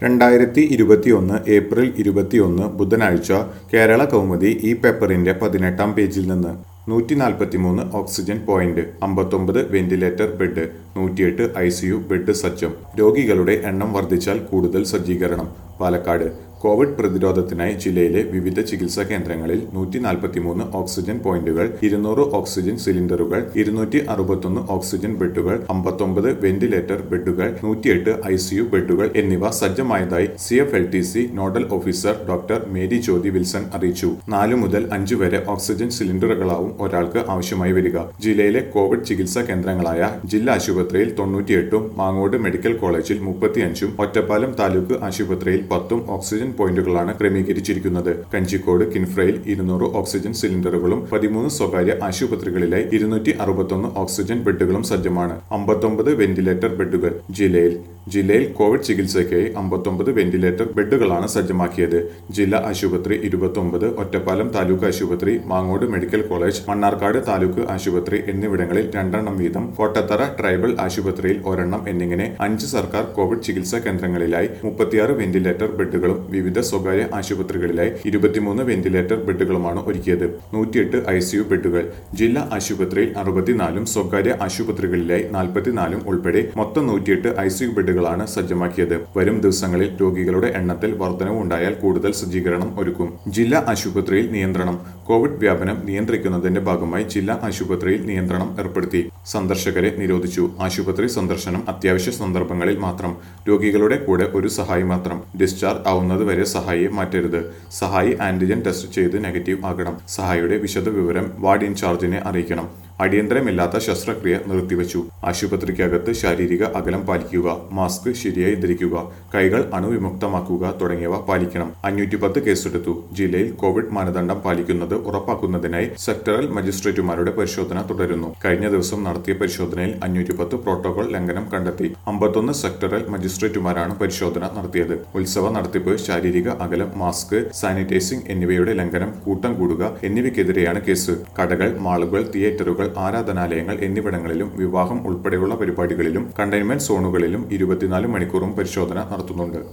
രണ്ടായിരത്തി ഇരുപത്തിയൊന്ന് ഏപ്രിൽ ഇരുപത്തിയൊന്ന് ബുധനാഴ്ച കേരള കൗമുദി ഈ പേപ്പറിന്റെ പതിനെട്ടാം പേജിൽ നിന്ന് നൂറ്റി നാൽപ്പത്തിമൂന്ന് ഓക്സിജൻ പോയിന്റ് അമ്പത്തൊമ്പത് വെന്റിലേറ്റർ ബെഡ് നൂറ്റിയെട്ട് ഐ സി യു ബെഡ് സജ്ജം രോഗികളുടെ എണ്ണം വർദ്ധിച്ചാൽ കൂടുതൽ സജ്ജീകരണം പാലക്കാട് കോവിഡ് പ്രതിരോധത്തിനായി ജില്ലയിലെ വിവിധ ചികിത്സാ കേന്ദ്രങ്ങളിൽ നൂറ്റി നാൽപ്പത്തിമൂന്ന് ഓക്സിജൻ പോയിന്റുകൾ ഇരുന്നൂറ് ഓക്സിജൻ സിലിണ്ടറുകൾ ഇരുന്നൂറ്റി അറുപത്തൊന്ന് ഓക്സിജൻ ബെഡുകൾ അമ്പത്തൊമ്പത് വെന്റിലേറ്റർ ബെഡുകൾ നൂറ്റിയെട്ട് ഐ സി യു ബെഡുകൾ എന്നിവ സജ്ജമായതായി C F L T C nodal officer doctor Mary Jyothi Wilson അറിയിച്ചു നാലു മുതൽ അഞ്ചു വരെ ഓക്സിജൻ സിലിണ്ടറുകളാവും ഒരാൾക്ക് ആവശ്യമായി വരിക ജില്ലയിലെ കോവിഡ് ചികിത്സാ കേന്ദ്രങ്ങളായ ജില്ലാ ആശുപത്രിയിൽ തൊണ്ണൂറ്റിയെട്ടും മാങ്ങോട് മെഡിക്കൽ കോളേജിൽ മുപ്പത്തിയഞ്ചും ഒറ്റപ്പാലം താലൂക്ക് ആശുപത്രിയിൽ പത്തും ഓക്സിജൻ പോയിന്റുകളാണ് ക്രമീകരിച്ചിരിക്കുന്നത് കഞ്ചിക്കോട് കിൻഫ്രയിൽ ഇരുന്നൂറ് ഓക്സിജൻ സിലിണ്ടറുകളും പതിമൂന്ന് സ്വകാര്യ ആശുപത്രികളിലായി ഇരുന്നൂറ്റി അറുപത്തൊന്ന് ഓക്സിജൻ ബെഡുകളും സജ്ജമാണ് അമ്പത്തൊമ്പത് വെന്റിലേറ്റർ ബെഡുകൾ ജില്ലയിൽ ജില്ലയിൽ കോവിഡ് ചികിത്സയ്ക്കായി അമ്പത്തൊമ്പത് വെന്റിലേറ്റർ ബെഡുകളാണ് സജ്ജമാക്കിയത് ജില്ലാ ആശുപത്രി ഇരുപത്തൊമ്പത് ഒറ്റപ്പാലം താലൂക്ക് ആശുപത്രി മാങ്ങോട് മെഡിക്കൽ കോളേജ് മണ്ണാർക്കാട് താലൂക്ക് ആശുപത്രി എന്നിവിടങ്ങളിൽ രണ്ടെണ്ണം വീതം കോട്ടത്തറ ട്രൈബൽ ആശുപത്രിയിൽ ഒരെണ്ണം എന്നിങ്ങനെ അഞ്ച് സർക്കാർ കോവിഡ് ചികിത്സാ കേന്ദ്രങ്ങളിലായി മുപ്പത്തിയാറ് വെന്റിലേറ്റർ ബെഡുകളും വിവിധ സ്വകാര്യ ആശുപത്രികളിലായി ഇരുപത്തിമൂന്ന് വെന്റിലേറ്റർ ബെഡുകളുമാണ് ഒരുക്കിയത് നൂറ്റിയെട്ട് ഐ സി യു ബെഡുകൾ ജില്ലാ ആശുപത്രിയിൽ അറുപത്തിനാലും സ്വകാര്യ ആശുപത്രികളിലായി നാൽപ്പത്തിനാലും ഉൾപ്പെടെ മൊത്തം നൂറ്റിയെട്ട് ഐ സി യു ബെഡുകളാണ് സജ്ജമാക്കിയത് വരും ദിവസങ്ങളിൽ രോഗികളുടെ എണ്ണത്തിൽ വർധനവ് ഉണ്ടായാൽ കൂടുതൽ സജ്ജീകരണം ഒരുക്കും ജില്ലാ ആശുപത്രിയിൽ നിയന്ത്രണം കോവിഡ് വ്യാപനം നിയന്ത്രിക്കുന്നതിന്റെ ഭാഗമായി ജില്ലാ ആശുപത്രിയിൽ നിയന്ത്രണം ഏർപ്പെടുത്തി സന്ദർശകരെ നിരോധിച്ചു ആശുപത്രി സന്ദർശനം അത്യാവശ്യ സന്ദർഭങ്ങളിൽ മാത്രം രോഗികളുടെ കൂടെ ഒരു സഹായി മാത്രം ഡിസ്ചാർജ് ആവുന്നത് വരെ സഹായിയെ മാറ്റരുത് സഹായി ആന്റിജൻ ടെസ്റ്റ് ചെയ്ത് നെഗറ്റീവ് ആകണം സഹായിയുടെ വിശദ വിവരം വാർഡ് ഇൻചാർജിനെ അറിയിക്കണം അടിയന്തരമില്ലാത്ത ശസ്ത്രക്രിയ നിർത്തിവച്ചു ആശുപത്രിക്കകത്ത് ശാരീരിക അകലം പാലിക്കുക മാസ്ക് ശരിയായി ധരിക്കുക കൈകൾ അണുവിമുക്തമാക്കുക തുടങ്ങിയവ പാലിക്കണം അഞ്ഞൂറ്റി പത്ത് കേസെടുത്തു ജില്ലയിൽ കോവിഡ് മാനദണ്ഡം പാലിക്കുന്നത് ഉറപ്പാക്കുന്നതിനായി സെക്ടറൽ മജിസ്ട്രേറ്റുമാരുടെ പരിശോധന തുടരുന്നു കഴിഞ്ഞ ദിവസം നടത്തിയ പരിശോധനയിൽ അഞ്ഞൂറ്റി പത്ത് പ്രോട്ടോകോൾ ലംഘനം കണ്ടെത്തി അമ്പത്തൊന്ന് സെക്ടറൽ മജിസ്ട്രേറ്റുമാരാണ് പരിശോധന നടത്തിയത് ഉത്സവ നടത്തിപ്പ് ശാരീരിക അകലം മാസ്ക് സാനിറ്റൈസിംഗ് എന്നിവയുടെ ലംഘനം കൂട്ടം കൂടുക എന്നിവയ്ക്കെതിരെയാണ് കേസ് കടകൾ മാളുകൾ തിയേറ്ററുകൾ ആരാധനാലയങ്ങൾ എന്നിവിടങ്ങളിലും വിവാഹം ഉൾപ്പെടെയുള്ള പരിപാടികളിലും കണ്ടെയ്ൻമെന്റ് സോണുകളിലും ഇരുപത്തിനാല് മണിക്കൂറും പരിശോധന നടത്തുന്നുണ്ട്